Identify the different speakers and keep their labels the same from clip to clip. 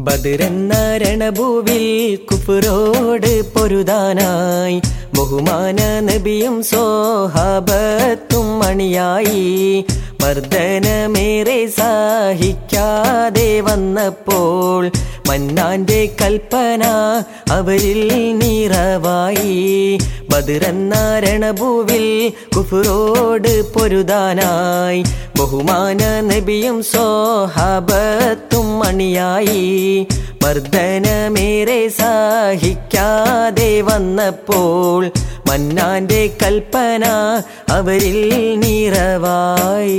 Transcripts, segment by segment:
Speaker 1: ബദിരെന്ന രണഭൂവിൽ കുഫുരോട് പൊരുതാനായി ബഹുമാന നബിയും സോഹാബത്തും മണിയായി മർദ്ദനമേറെ സഹിക്കാതെ വന്നപ്പോൾ മന്നാന്റെ കൽപ്പന അവരിൽ നിറവായി ബദിറന്ന രണഭൂവിൽ കുഫുരോട് പൊരുതാനായി ബഹുമാന നബിയും സോഹാബത്തും മണിയായി മർദ്ദനമേറെ സഹിക്കാതെ വന്നപ്പോൾ മന്നാന്റെ കൽപ്പന അവരിൽ നിറവായി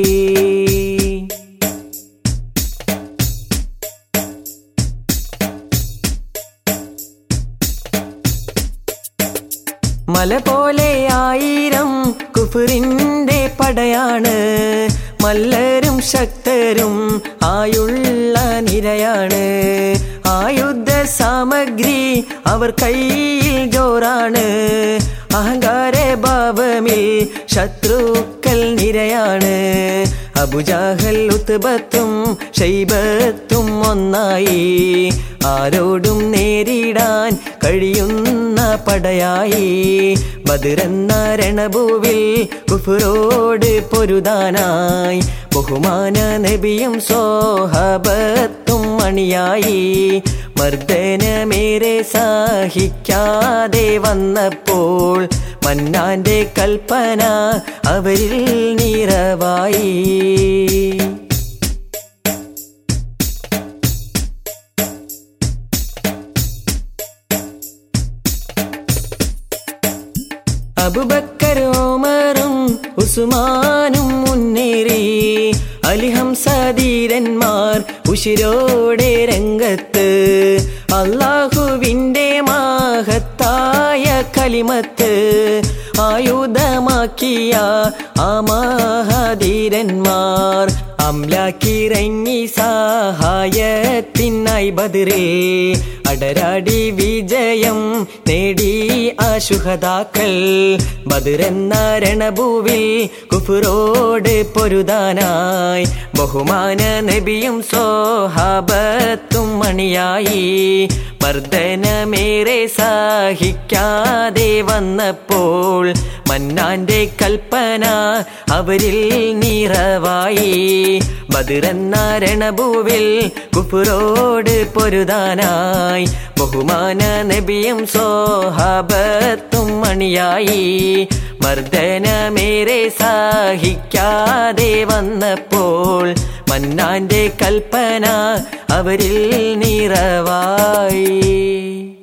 Speaker 1: മല പോലെ ആയിരം കുഫറിന്റെ പടയാണ് മല്ലരും ശക്തരും ആയുള്ള നിരയാണ് ആയുധ സാമഗ്രി അവർ കയ്യിൽ ജോറാണ് അഹങ്കാര ഭാവമിൽ ശത്രുക്കൾ നിരയാണ് അബുജാഹൽ ഉത്ബത്തും ഷൈബത്തും ഒന്നായി ആരോടും നേരിടാൻ കഴിയുന്ന പടയായി ബദിറന്ന രണഭൂവിൽ കുഫുരോട് പൊരുതാനായി ബഹുമാന നബിയും സോഹബത്തും മണിയായി മർദ്ദനമേറെ സഹിക്കാതെ വന്നപ്പോൾ മന്നാന്റെ കൽപ്പന അവരിൽ നിറവായി അബുബക്കരോമറും ഉസ്മാനും മുന്നേറി അലിഹംസധീരന്മാർ ഉശിരോടെ രംഗത്ത് അള്ളാഹുവിൻ്റെ മാഹത്തായ കലിമത്ത് ആയുധമാക്കിയ ആ മഹാധീരന്മാർ അംലാക്കിറങ്ങി സഹായത്തിനായി ബദിറിൽ അടരാടി വിജയം നേടി ആശുഹതാക്കൾ ബദിറെന്ന രണഭൂവിൽ കുഫുരോട് പൊരുതാനായി ബഹുമാന നബിയും സോഹാബത്തും മണിയായി മർദ്ദനമേറെ സഹിക്കാതെ വന്നപ്പോൾ മന്നാന്റെ കൽപ്പന അവരിൽ നിറവായി ബദിറന്ന രണഭൂവിൽ കുഫുരോട് പൊരുതാനായി ബഹുമാന നബിയും സോഹാബത്തും മണിയായി മർദ്ദനമേറെ സഹിക്കാതെ വന്നപ്പോൾ മന്നാന്റെ കൽപ്പന അവരിൽ നിറവായി